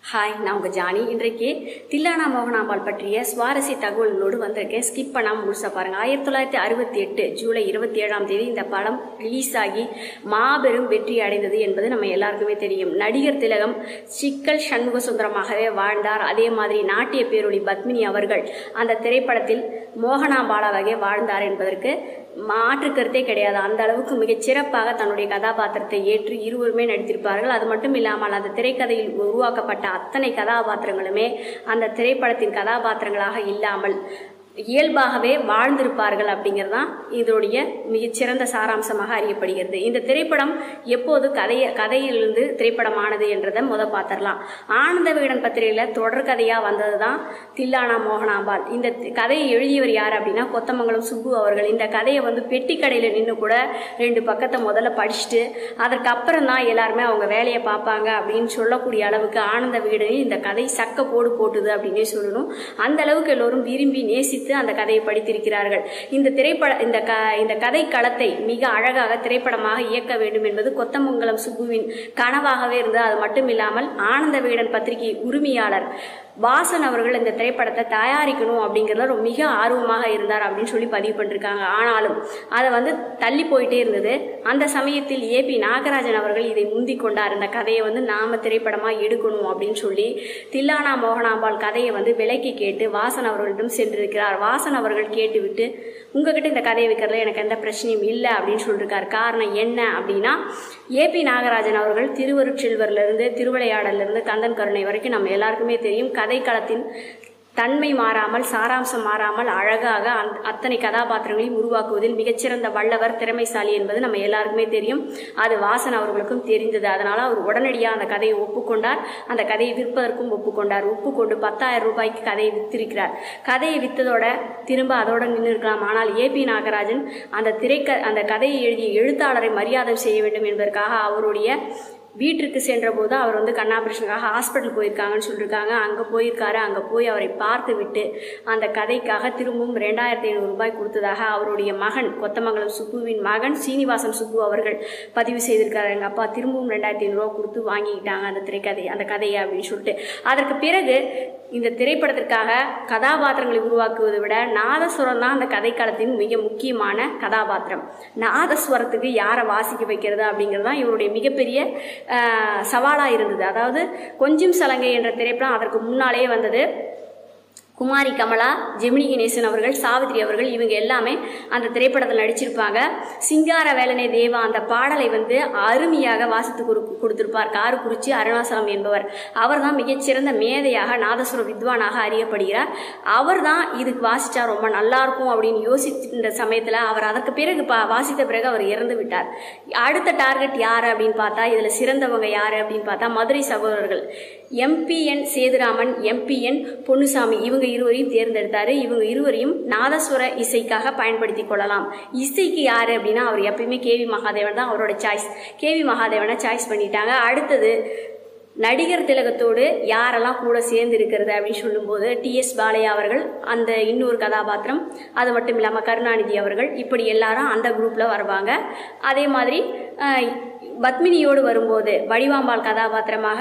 hi நான் உங்கள் Johnny இன்றைக்கு தில்லானா மோகனாம்பாள் பற்றிய சுவாரஸ்ய தகவல்களோடு வந்திருக்கேன் ஸ்கிப் பண்ணாமல் முழுசாக பாருங்கள் ஆயிரத்தி தொள்ளாயிரத்தி அறுபத்தி எட்டு ஜூலை இருபத்தி ஏழாம் தேதி இந்த படம் ரிலீஸ் ஆகி மாபெரும் வெற்றி அடைந்தது என்பது நம்ம எல்லாருக்குமே தெரியும் நடிகர் திலகம் சிக்கல் சண்முக சுந்தரமாகவே வாழ்ந்தார் அதே மாதிரி நாட்டிய பேரொளி பத்மினி அவர்கள் அந்த திரைப்படத்தில் மோகனாம்பாளாகவே வாழ்ந்தார் என்பதற்கு மாற்று கருத்தே கிடையாது அந்த அளவுக்கு மிகச் சிறப்பாக தன்னுடைய கதாபாத்திரத்தை ஏற்று இருவருமே நடித்திருப்பார்கள் அது மட்டும் இல்லாமல் அந்த திரைக்கதையில் உருவாக்கப்பட்ட அத்தனை கதாபாத்திரங்களுமே அந்த திரைப்படத்தின் கதாபாத்திரங்களாக இல்லாமல் இயல்பாகவே வாழ்ந்திருப்பார்கள் அப்படிங்கிறது தான் இதோடைய மிகச்சிறந்த சாராம்சமாக அறியப்படுகிறது இந்த திரைப்படம் எப்போது கதைய கதையிலிருந்து திரைப்படமானது என்றதை முத பார்த்துடலாம் ஆனந்த விகடன் பத்திரிகையில் தொடர் கதையாக வந்தது தான் தில்லானா மோகனாம்பாள் இந்த தி- கதையை எழுதியவர் யார் அப்படின்னா கொத்தமங்கலம் சுப்பு அவர்கள் இந்த கதையை வந்து பெட்டி கடையில் நின்று கூட ரெண்டு பக்கத்தை முதல்ல படிச்சுட்டு அதற்கப்புறம் தான் எல்லாருமே அவங்க வேலையை பார்ப்பாங்க அப்படின்னு சொல்லக்கூடிய அளவுக்கு ஆனந்த விகடனில் இந்த கதை சக்க போடு போட்டுது அப்படின்னே சொல்லணும் அந்த அளவுக்கு எல்லோரும் விரும்பி நேசித்து அந்த கதையை படித்திருக்கிறார்கள் இந்த திரைப்பட இந்த க இந்த கதை களத்தை மிக அழகாக திரைப்படமாக இயக்க வேண்டும் என்பது கொத்தமங்கலம் சுப்புவின் கனவாகவே இருந்தது அது மட்டும் இல்லாமல் ஆனந்த விகடன் பத்திரிகை உரிமையாளர் வாசன் அவர்கள் இந்த திரைப்படத்தை தயாரிக்கணும் அப்படிங்கிறதுல ரொம்ப மிக ஆர்வமாக இருந்தார் அப்படின்னு சொல்லி பதிவு பண்ணிருக்காங்க ஆனாலும் அதை வந்து தள்ளி போயிட்டே இருந்தது அந்த சமயத்தில் ஏபி நாகராஜன் அவர்கள் இதை முந்தி கொண்டார் இந்த கதையை வந்து நாம திரைப்படமா எடுக்கணும் அப்படின்னு சொல்லி தில்லானா மோகனாம்பாள் கதையை வந்து விலைக்கு கேட்டு வாசன் அவர்களிடம் சென்றிருக்கிறார் வாசன் அவர்கள் கேட்டுவிட்டு உங்ககிட்ட இந்த கதையை வைக்கிறதுல எனக்கு எந்த பிரச்சனையும் இல்லை அப்படின்னு சொல்லியிருக்காரு காரணம் என்ன அப்படின்னா ஏபி நாகராஜன் அவர்கள் திருவருட்செல்வர்லேருந்து திருவிளையாடல்லேருந்து கந்தன் கருணை வரைக்கும் நம்ம எல்லாருக்குமே தெரியும் கதைக்களத்தின் தன்மை மாறாமல் சாராம்சம் மாறாமல் அழகாக அந்த அத்தனை கதாபாத்திரங்களையும் உருவாக்குவதில் மிகச்சிறந்த வல்லவர் திறமைசாலி என்பது நம்ம எல்லாருக்குமே தெரியும் அது வாசன் அவர்களுக்கும் தெரிந்தது அதனால அவர் உடனடியாக அந்த கதையை ஒப்புக்கொண்டார் அந்த கதையை விற்பதற்கும் ஒப்புக்கொண்டார் ஒப்புக்கொண்டு பத்தாயிரம் ரூபாய்க்கு கதையை வித்திருக்கிறார் கதையை வித்ததோட திரும்ப அதோட நின்று இருக்கலாம் ஆனால் ஏபி நாகராஜன் அந்த திரைக்க அந்த கதையை எழுதிய எழுத்தாளரை மரியாதை செய்ய வேண்டும் என்பதற்காக அவருடைய வீட்டிற்கு சென்றபோது அவர் வந்து கண் ஆபரேஷனுக்காக ஹாஸ்பிட்டல் போயிருக்காங்கன்னு சொல்லியிருக்காங்க அங்கே போயிருக்காரு அங்கே போய் அவரை பார்த்து விட்டு அந்த கதைக்காக திரும்பவும் ரெண்டாயிரத்தி ஐநூறு ரூபாய் கொடுத்ததாக அவருடைய மகன் கொத்தமங்கலம் சுப்புவின் மகன் சீனிவாசன் சுப்பு அவர்கள் பதிவு செய்திருக்காரு எங்கள் அப்பா திரும்பவும் ரெண்டாயிரத்தி ஐநூறுரூவா கொடுத்து வாங்கிக்கிட்டாங்க அந்த திரைக்கதை அந்த கதையை அப்படின்னு சொல்லிட்டு அதற்கு பிறகு இந்த திரைப்படத்திற்காக கதாபாத்திரங்களை உருவாக்குவதை விட நாதஸ்வரம் தான் அந்த கதைக்களத்தின் மிக முக்கியமான கதாபாத்திரம் நாதஸ்வரத்துக்கு யாரை வாசிக்க வைக்கிறது அப்படிங்கிறது தான் இவருடைய மிகப்பெரிய சவாலாக இருந்தது அதாவது கொஞ்சம் சலங்கை என்ற திரைப்படம் அதற்கு முன்னாலேயே வந்தது குமாரி கமலா ஜெமினி கணேசன் அவர்கள் சாவித்ரி அவர்கள் இவங்க எல்லாமே அந்த திரைப்படத்தில் நடிச்சிருப்பாங்க சிங்கார வேலனை தேவா அந்த பாடலை வந்து அருமையாக வாசித்து கொடு கொடுத்திருப்பார் காரக்குறிச்சி அருணாசலம் என்பவர் அவர் தான் மிகச்சிறந்த மேதையாக நாதஸ்வர வித்வானாக அறியப்படுகிறார் அவர் தான் இதுக்கு வாசிச்சா ரொம்ப நல்லா இருக்கும் அப்படின்னு யோசித்த சமயத்தில் அவர் அதற்கு பிறகு பா வாசித்த பிறகு அவர் இறந்து விட்டார் அடுத்த டார்கெட் யார் அப்படின்னு பார்த்தா இதில் சிறந்தவங்க யார் அப்படின்னு பார்த்தா மதுரை சகோதரர்கள் எம்பிஎன் சேதுராமன் எம்பிஎன் பொன்னுசாமி இவங்க இருவரையும் தேர்ந்தெடுத்தாரு இவங்க இருவரையும் நாதஸ்வர இசைக்காக பயன்படுத்தி கொள்ளலாம் இசைக்கு யாரு அப்படின்னா அவர் எப்பயுமே கேவி மகாதேவன் தான் அவரோட சாய்ஸ் கேவி மகாதேவனை சாய்ஸ் பண்ணிட்டாங்க அடுத்தது நடிகர் திலகத்தோடு யாரெல்லாம் கூட சேர்ந்து இருக்கிறது அப்படின்னு சொல்லும்போது டிஎஸ் பாலையா அவர்கள் அந்த இன்னொரு கதாபாத்திரம் அது மட்டும் இல்லாமல் கருணாநிதி அவர்கள் இப்படி எல்லாரும் அந்த குரூப்பில் வருவாங்க அதே மாதிரி அஹ், பத்மினியோடு வரும்போது வடிவாம்பாள் கதாபாத்திரமாக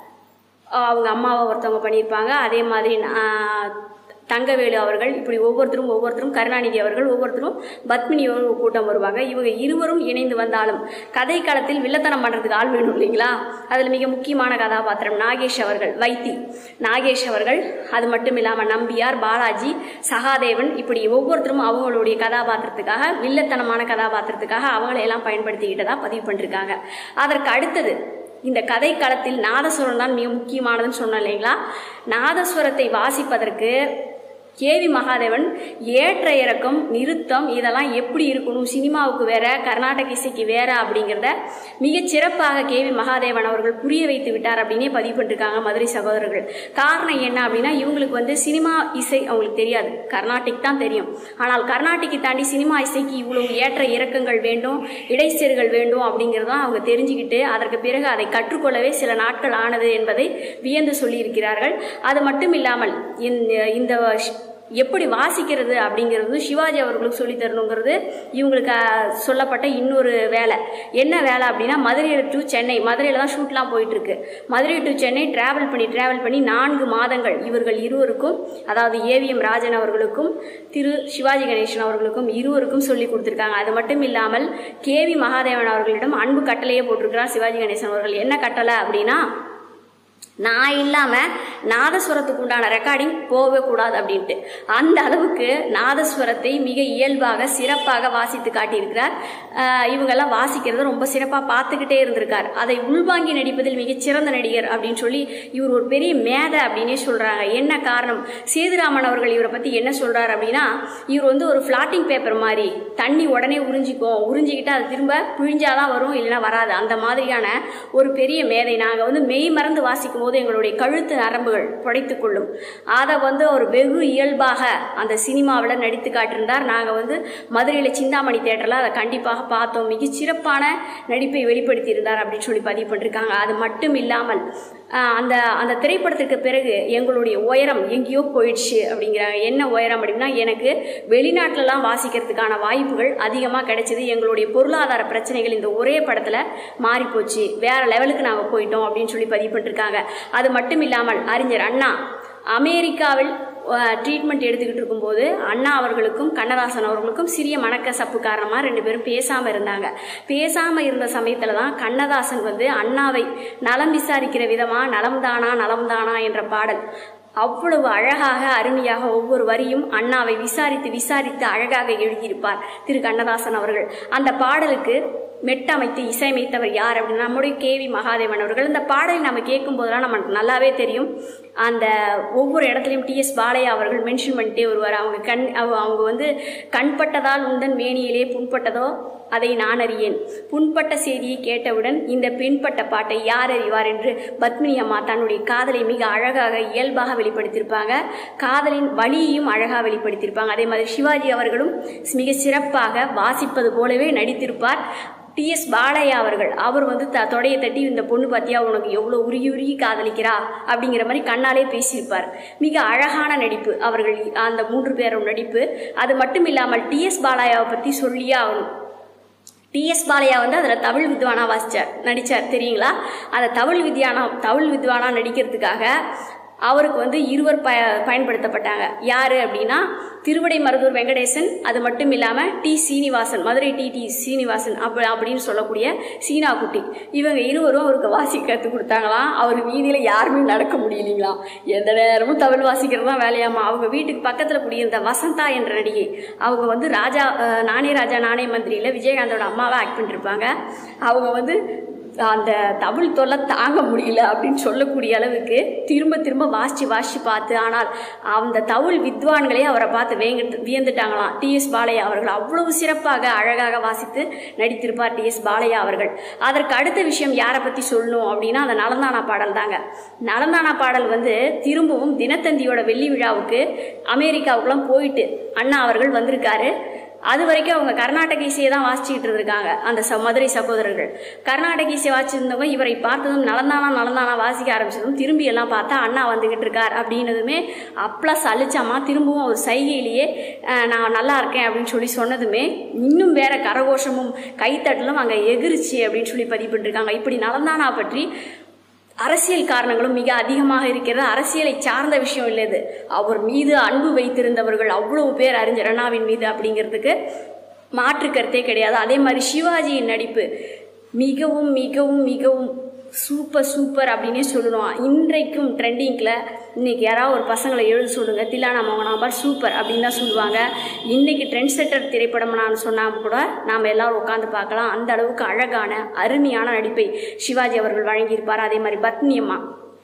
அஹ், அவங்க அம்மாவை ஒருத்தவங்க பண்ணியிருப்பாங்க அதே மாதிரி அஹ், தங்கவேலு அவர்கள் இப்படி ஒவ்வொருத்தரும் ஒவ்வொருத்தரும் கருணாநிதி அவர்கள் ஒவ்வொருத்தரும் பத்மினியோடு ஒரு கூட்டம் வருவாங்க இவங்க இருவரும் இணைந்து வந்தாலும் கதை காலத்தில் வில்லத்தனம் பண்ணுறதுக்கு ஆள் வேணும் இல்லைங்களா அதில் மிக முக்கியமான கதாபாத்திரம் நாகேஷ் அவர்கள் வைத்தி நாகேஷ் அவர்கள் அது மட்டும் இல்லாமல் நம்பியார் பாலாஜி சகாதேவன் இப்படி ஒவ்வொருத்தரும் அவங்களுடைய கதாபாத்திரத்துக்காக வில்லத்தனமான கதாபாத்திரத்துக்காக அவங்களை எல்லாம் பயன்படுத்திக்கிட்டதா பதிவு பண்ணிருக்காங்க அதற்கு அடுத்தது இந்த கதை களத்தில் நாதஸ்வரம் தான் மிக முக்கியமானதுன்னு சொன்னோம் இல்லைங்களா நாதஸ்வரத்தை வாசிப்பதற்கு கேவி மகாதேவன் ஏற்ற இறக்கம் நிறுத்தம் இதெல்லாம் எப்படி இருக்கணும் சினிமாவுக்கு வேற கர்நாடக இசைக்கு வேற அப்படிங்கிறத மிகச் சிறப்பாக கேவி மகாதேவன் அவர்கள் புரிய வைத்து விட்டார் அப்படின்னே பதிவு பண்ணிருக்காங்க மதுரை சகோதரர்கள் காரணம் என்ன அப்படின்னா இவங்களுக்கு வந்து சினிமா இசை அவங்களுக்கு தெரியாது கர்நாடிக் தான் தெரியும் ஆனால் கர்நாடிக்கை தாண்டி சினிமா இசைக்கு இவ்வளவு ஏற்ற இறக்கங்கள் வேண்டும் இடைச்சேறுகள் வேண்டும் அப்படிங்கிறதான் அவங்க தெரிஞ்சுக்கிட்டு அதற்கு பிறகு அதை கற்றுக்கொள்ளவே சில நாட்கள் ஆனது என்பதை வியந்து சொல்லியிருக்கிறார்கள் அது மட்டும் இல்லாமல் இந்த இந்த எப்படி வாசிக்கிறது அப்படிங்கிறது வந்து சிவாஜி அவர்களுக்கு சொல்லி தரணுங்கிறது இவங்களுக்கு அஹ், சொல்லப்பட்ட இன்னொரு வேலை என்ன வேலை அப்படின்னா மதுரை டு சென்னை மதுரையில் தான் ஷூட்லாம் போயிட்டு இருக்கு மதுரை டு சென்னை டிராவல் பண்ணி டிராவல் பண்ணி நான்கு மாதங்கள் இவர்கள் இருவருக்கும் அதாவது ஏவிஎம் ராஜன் அவர்களுக்கும் திரு சிவாஜி கணேசன் அவர்களுக்கும் இருவருக்கும் சொல்லி கொடுத்துருக்காங்க அது மட்டும் இல்லாமல் கேவி மகாதேவன் அவர்களிடம் அன்பு கட்டளையே போட்டிருக்கிறார் சிவாஜி கணேசன் அவர்கள் என்ன கட்டளை அப்படின்னா நான் இல்லாமல் நாதஸ்வரத்துக்கு உண்டான ரெக்கார்டிங் போகவே கூடாது அப்படின்ட்டு அந்த அளவுக்கு நாதஸ்வரத்தை மிக இயல்பாக சிறப்பாக வாசித்து காட்டியிருக்கிறார் ஆஹ் இவங்கெல்லாம் வாசிக்கிறத ரொம்ப சிறப்பாக பார்த்துக்கிட்டே இருந்திருக்கார் அதை உள்வாங்கி நடிப்பதில் மிகச் சிறந்த நடிகர் அப்படின்னு சொல்லி இவர் ஒரு பெரிய மேதை அப்படின்னே சொல்கிறாங்க என்ன காரணம் சேதுராமன் அவர்கள் இவரை பற்றி என்ன சொல்கிறார் அப்படின்னா இவர் வந்து ஒரு ஃப்ளாட்டிங் பேப்பர் மாதிரி தண்ணி உடனே உறிஞ்சிக்கும் உறிஞ்சிக்கிட்டு அது திரும்ப பிழிஞ்சாதான் வரும் இல்லைன்னா வராது அந்த மாதிரியான ஒரு பெரிய மேதை நாங்கள் வந்து மெய் மறந்து வாசிக்கும் போது எங்களுடைய கழுத்து நரம்புகள் புடைத்து கொள்ளும் அதை வந்து அவர் வெகு இயல்பாக அந்த சினிமாவில் நடித்து காட்டியிருந்தார் நாங்கள் வந்து மதுரையில் சிந்தாமணி தேட்டரில் அதை கண்டிப்பாக பார்த்தோம் மிகச் சிறப்பான நடிப்பை வெளிப்படுத்தியிருந்தார் அப்படின்னு சொல்லி பதிவு பண்ணிருக்காங்க அது மட்டும் இல்லாமல் ஆஹ், அந்த அந்த திரைப்படத்திற்கு பிறகு எங்களுடைய உயரம் எங்கேயோ போயிடுச்சு அப்படிங்கிறாங்க என்ன உயரம் அப்படின்னா எனக்கு வெளிநாட்டிலலாம் வாசிக்கிறதுக்கான வாய்ப்புகள் அதிகமாக கிடைச்சது எங்களுடைய பொருளாதார பிரச்சனைகள் இந்த ஒரே படத்தில் மாறிப்போச்சு வேற லெவலுக்கு நாங்கள் போயிட்டோம் அப்படின்னு சொல்லி பதிவு பண்ணிருக்காங்க அது மட்டும் இல்லாமல் அறிஞர் அண்ணா அமெரிக்காவில் ட்ரீட்மெண்ட் எடுத்துக்கிட்டு இருக்கும்போது அண்ணா அவர்களுக்கும் கண்ணதாசன் அவர்களுக்கும் சிறிய மனக்கசப்பு காரணமாக ரெண்டு பேரும் பேசாமல் இருந்தாங்க பேசாமல் இருந்த சமயத்தில் தான் கண்ணதாசன் வந்து அண்ணாவை நலம் விசாரிக்கிற விதமாக நலம்தானா நலம்தானா என்ற பாடல் அவ்வளவு அழகாக அருமையாக ஒவ்வொரு வரியும் அண்ணாவை விசாரித்து விசாரித்து அழகாக எழுதியிருப்பார் திரு கண்ணதாசன் அவர்கள் அந்த பாடலுக்கு மெட்டமைத்து இசையமைத்தவர் யார் அப்படின்னா நம்முடைய கேவி மகாதேவன் அவர்கள் இந்த பாடலை நம்ம கேட்கும் போதெல்லாம் நமக்கு நல்லாவே தெரியும் அந்த ஒவ்வொரு இடத்துலையும் டிஎஸ் பாலையா அவர்கள் மென்ஷன் பண்ணிட்டே வருவார் அவங்க கண் அவ- அவங்க வந்து கண்பட்டதால் உந்தன் மேனியிலே புண்பட்டதோ அதை நான் அறியேன் புண்பட்ட செய்தியை கேட்டவுடன் இந்த பின்பட்ட பாட்டை யார் அறிவார் என்று பத்மினி அம்மா தன்னுடைய காதலை மிக அழகாக இயல்பாக வெளிப்படுத்தியிருப்பாங்க காதலின் வழியையும் அழகாக வெளிப்படுத்தியிருப்பாங்க அதே மாதிரி சிவாஜி அவர்களும் மிக சிறப்பாக வாசிப்பது போலவே நடித்திருப்பார் டிஎஸ் பாலையா அவர்கள் அவர் வந்து த தொடையை தட்டி இந்த பொண்ணு பார்த்தியா உனக்கு எவ்வளோ உருகி உருகி காதலிக்கிறா அப்படிங்கிற மாதிரி கண்ணாலே பேசியிருப்பார் மிக அழகான நடிப்பு அவர்கள் அந்த மூன்று பேரும் நடிப்பு அது மட்டும் இல்லாமல் டிஎஸ் பாலையாவை பற்றி சொல்லியே ஆகணும் டிஎஸ் பாலையா வந்து அதில் தமிழ் வித்வானா வாசிச்சார் நடித்தார் தெரியுங்களா அந்த தமிழ் வித்யானா தமிழ் வித்வானா நடிக்கிறதுக்காக அவருக்கு வந்து இருவர் ப பயன்படுத்தப்பட்டாங்க யார் அப்படின்னா திருவடை மருதூர் வெங்கடேசன் அது மட்டும் இல்லாமல் T Srinivasan Madurai T T Srinivasan அப்ப அப்படின்னு சொல்லக்கூடிய சீனா குட்டி இவங்க இருவரும் அவருக்கு வாசிக்க கற்றுக் கொடுத்தாங்களாம் அவர் வீதியில் யாருமே நடக்க முடியலைங்களாம் எந்த நேரமும் தமிழ் வாசிக்கிறது தான் வேலையாமா அவங்க வீட்டுக்கு பக்கத்தில் குடியிருந்த வசந்தா என்ற நடிகை அவங்க வந்து ராஜா அஹ், நானே ராஜா நானே மந்திரியில் விஜயகாந்தோட அம்மாவை ஆக்ட் பண்ணிருப்பாங்க அவங்க வந்து அந்த தமிழ் தொல்லை தாங்க முடியல அப்படின்னு சொல்லக்கூடிய அளவுக்கு திரும்ப திரும்ப வாசித்து வாசித்து பார்த்து ஆனால் அந்த தமிழ் வித்வான்களே அவரை பார்த்து வேங்க வியந்துட்டாங்களாம் டிஎஸ் பாலையா அவர்கள் அவ்வளவு சிறப்பாக அழகாக வாசித்து நடித்திருப்பார் டிஎஸ் பாலையா அவர்கள் அதற்கு அடுத்த விஷயம் யாரை பற்றி சொல்லணும் அப்படின்னா அந்த நலந்தானா பாடல் தாங்க நலந்தானா பாடல் வந்து திரும்பவும் தினத்தந்தியோட வெள்ளி விழாவுக்கு அமெரிக்காவுக்குலாம் போயிட்டு அண்ணா அவர்கள் வந்திருக்காரு அது வரைக்கும் அவங்க கர்நாடக இசையை தான் வாசிச்சுக்கிட்டு இருந்திருக்காங்க அந்த ச மதுரை சகோதரர்கள் கர்நாடக இசை வாசிச்சிருந்தவங்க இவரை பார்த்ததும் நலந்தானா நலந்தானா வாசிக்க ஆரம்பிச்சதும் திரும்பி எல்லாம் பார்த்தா அண்ணா வந்துகிட்டு இருக்கார் அப்படின்னதுமே அப்ளஸ் அழிச்சாமா திரும்பவும் ஒரு சைகையிலேயே அஹ், நான் நல்லா இருக்கேன் அப்படின்னு சொல்லி சொன்னதுமே இன்னும் வேற கரகோஷமும் கைத்தட்டலும் அங்கே எகிரிச்சு அப்படின்னு சொல்லி பதிவு பண்ணிருக்காங்க இப்படி நலந்தானா பற்றி அரசியல் காரணங்களும் மிக அதிகமாக இருக்கிறது அரசியலை சார்ந்த விஷயம் இல்லை இது அவர் மீது அன்பு வைத்திருந்தவர்கள் அவ்வளவு பேர் அறிஞர் அண்ணாவின் மீது அப்படிங்கிறதுக்கு மாற்று கருத்தே கிடையாது அதே மாதிரி சிவாஜியின் நடிப்பு மிகவும் மிகவும் மிகவும் சூப்பர் சூப்பர் அப்படின்னே சொல்லணும் இன்றைக்கும் ட்ரெண்டிங்கில் இன்னைக்கு யாராவது ஒரு பசங்களை எழுத சொல்லுங்க தில்லானா மோகனாம்பார் சூப்பர் அப்படின்னு தான் சொல்லுவாங்க இன்னைக்கு ட்ரெண்ட் செட்டர் திரைப்படம் நான் சொன்னால் கூட நாம் எல்லாரும் உட்காந்து பார்க்கலாம் அந்த அளவுக்கு அழகான அருமையான நடிப்பை சிவாஜி அவர்கள் வழங்கியிருப்பார் அதே மாதிரி பத்னி அம்மா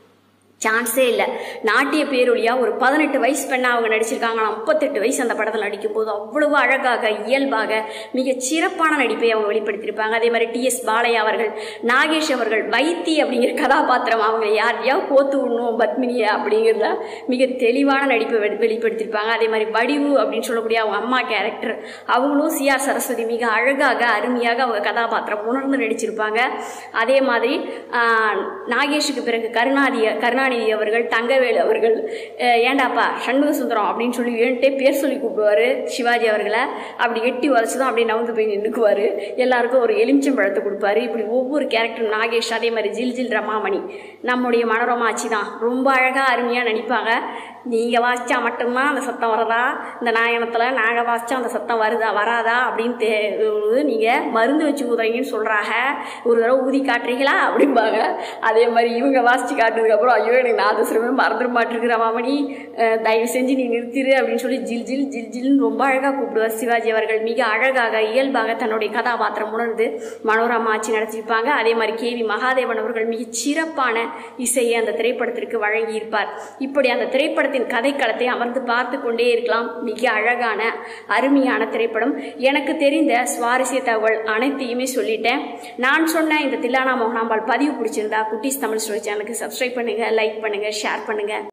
சான்ஸே இல்லை நாட்டிய பேரொழியா ஒரு பதினெட்டு வயசு பெண்ணா அவங்க நடிச்சிருக்காங்களாம் முப்பத்தெட்டு வயசு அந்த படத்தில் நடிக்கும்போது அவ்வளவு அழகாக இயல்பாக மிக சிறப்பான நடிப்பை அவங்க வெளிப்படுத்தியிருப்பாங்க அதே மாதிரி டிஎஸ் பாலையா அவர்கள் நாகேஷ் அவர்கள் வைத்தி அப்படிங்கிற கதாபாத்திரம் அவங்க யாரையா கோத்து விடணும் பத்மினியா அப்படிங்கிறத மிக தெளிவான நடிப்பை வெளி- வெளிப்படுத்தியிருப்பாங்க அதே மாதிரி வடிவு அப்படின்னு சொல்லக்கூடிய அவங்க அம்மா கேரக்டர் அவங்களும் சிஆர் சரஸ்வதி மிக அழகாக அருமையாக அவங்க கதாபாத்திரம் உணர்ந்து நடிச்சிருப்பாங்க அதே மாதிரி ஆஹ், நாகேஷுக்கு பிறகு கருணாநிதி கருணாநிதி கருணாநிதி அவர்கள் தங்கவேலு அவர்கள் அஹ், ஏண்டாப்பா சண்முக சுந்தரம் அப்படின்னு சொல்லி வேணுட்டே பேர் சொல்லி கூப்பிடுவாரு சிவாஜி அவர்களை அப்படி எட்டி வரைச்சதும் அப்படியே நவுந்து போய் நின்றுக்குவார் எல்லாருக்கும் ஒரு எலுமிச்சம்பழத்தை கொடுப்பாரு இப்படி ஒவ்வொரு கேரக்டரும் நாகேஷ் அதே மாதிரி ஜில் ஜில் ரமாமணி நம்முடைய மனோரமா ஆச்சி தான் ரொம்ப அழகாக அருமையாக நடிப்பாங்க நீங்கள் வாசித்தா மட்டும்தான் அந்த சத்தம் வரதா இந்த நாயனத்தில் நாங்கள் வாசித்தா அந்த சத்தம் வருதா வராதா அப்படின்னு தே நீங்கள் மருந்து வச்சு ஊதுறீங்கன்னு சொல்கிறாங்க ஒரு தடவை ஊதி காட்டுறீங்களா அப்படிம்பாங்க அதே மாதிரி இவங்க வாசித்து காட்டுனதுக்கப்புறம் ஐயோ எனக்கு நாதஸ்வரமே மறந்துட மாட்டிருக்கு ரமாமணி அஹ், தயவு செஞ்சு நீ நிறுத்திரு அப்படின்னு சொல்லி ஜில் ஜில் ஜில் ஜில்னு ரொம்ப அழகாக கூப்பிடுவார் சிவாஜி அவர்கள் மிக அழகாக இயல்பாக தன்னுடைய கதாபாத்திரம் உணர்ந்து மனோரமா ஆட்சி நடத்தியிருப்பாங்க அதே மாதிரி கேவி மகாதேவன் அவர்கள் மிக சிறப்பான இசையை அந்த திரைப்படத்திற்கு வழங்கியிருப்பார் இப்படி அந்த திரைப்படத்தின் கதைக்களத்தை அமர்ந்து பார்த்து கொண்டே இருக்கலாம் மிக அழகான அருமையான திரைப்படம் எனக்கு தெரிந்த சுவாரஸ்ய தகவல் அனைத்தையுமே சொல்லிட்டேன் நான் சொன்ன இந்த தில்லானா மோகனாம்பாள் பதிவு பிடிச்சிருந்தா குட்டீஸ் தமிழ் ஸ்டோரி சேனலுக்கு சப்ஸ்கிரைப் பண்ணுங்க லைக் பண்ணுங்க ஷேர் பண்ணுங்க